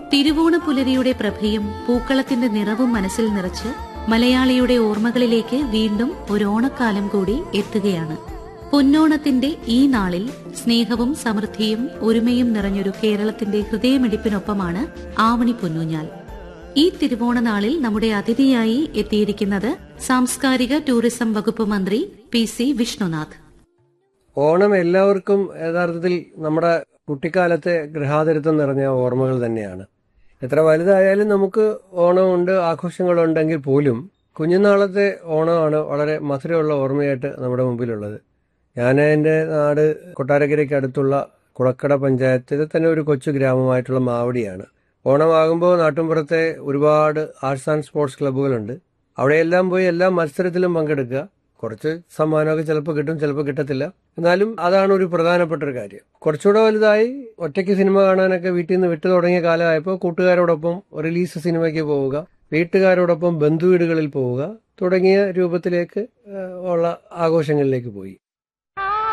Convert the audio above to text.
തിരുവോണപ്പുലരിയുടെ പ്രഭയും പൂക്കളത്തിന്റെ നിറവും മനസ്സിൽ നിറച്ച് മലയാളിയുടെ ഓർമ്മകളിലേക്ക് വീണ്ടും ഒരു ഓണക്കാലം കൂടി എത്തുകയാണ് പൊന്നോണത്തിന്റെ ഈ നാളിൽ സ്നേഹവും സമൃദ്ധിയും ഒരുമയും നിറഞ്ഞൊരു കേരളത്തിന്റെ ഹൃദയമിടിപ്പിനൊപ്പമാണ് ആവണി പൊന്നൂഞ്ഞാൽ ഈ തിരുവോണ നാളിൽ നമ്മുടെ അതിഥിയായി എത്തിയിരിക്കുന്നത് സാംസ്കാരിക ടൂറിസം വകുപ്പ് മന്ത്രി പി സി വിഷ്ണുനാഥ് ഓണം എല്ലാവർക്കും യഥാർത്ഥത്തിൽ നമ്മുടെ കുട്ടിക്കാലത്തെ ഗൃഹാതിരത്വം നിറഞ്ഞ ഓർമ്മകൾ തന്നെയാണ് എത്ര വലുതായാലും നമുക്ക് ഓണമുണ്ട് ആഘോഷങ്ങളുണ്ടെങ്കിൽ പോലും കുഞ്ഞുനാളത്തെ ഓണമാണ് വളരെ മധുരമുള്ള ഓർമ്മയായിട്ട് നമ്മുടെ മുമ്പിലുള്ളത് ഞാൻ എൻ്റെ നാട് കൊട്ടാരക്കരയ്ക്ക് അടുത്തുള്ള കുളക്കട പഞ്ചായത്തിലെ തന്നെ ഒരു കൊച്ചു ഗ്രാമമായിട്ടുള്ള മാവടിയാണ് ഓണമാകുമ്പോൾ നാട്ടിൻപുറത്തെ ഒരുപാട് ആർട്സ് ആൻഡ് സ്പോർട്സ് ക്ലബ്ബുകളുണ്ട് അവിടെയെല്ലാം പോയി എല്ലാ മത്സരത്തിലും പങ്കെടുക്കുക കുറച്ച് സമ്മാനമൊക്കെ ചിലപ്പോൾ കിട്ടും ചിലപ്പോൾ കിട്ടത്തില്ല എന്നാലും അതാണ് ഒരു പ്രധാനപ്പെട്ട ഒരു കാര്യം കുറച്ചുകൂടെ വലുതായി ഒറ്റയ്ക്ക് സിനിമ കാണാനൊക്കെ വീട്ടിൽ നിന്ന് വിട്ടു തുടങ്ങിയ കാലമായപ്പോൾ കൂട്ടുകാരോടൊപ്പം റിലീസ് സിനിമയ്ക്ക് പോവുക വീട്ടുകാരോടൊപ്പം ബന്ധുവീടുകളിൽ പോവുക തുടങ്ങിയ രൂപത്തിലേക്ക് ഏഹ്, ഉള്ള ആഘോഷങ്ങളിലേക്ക് പോയി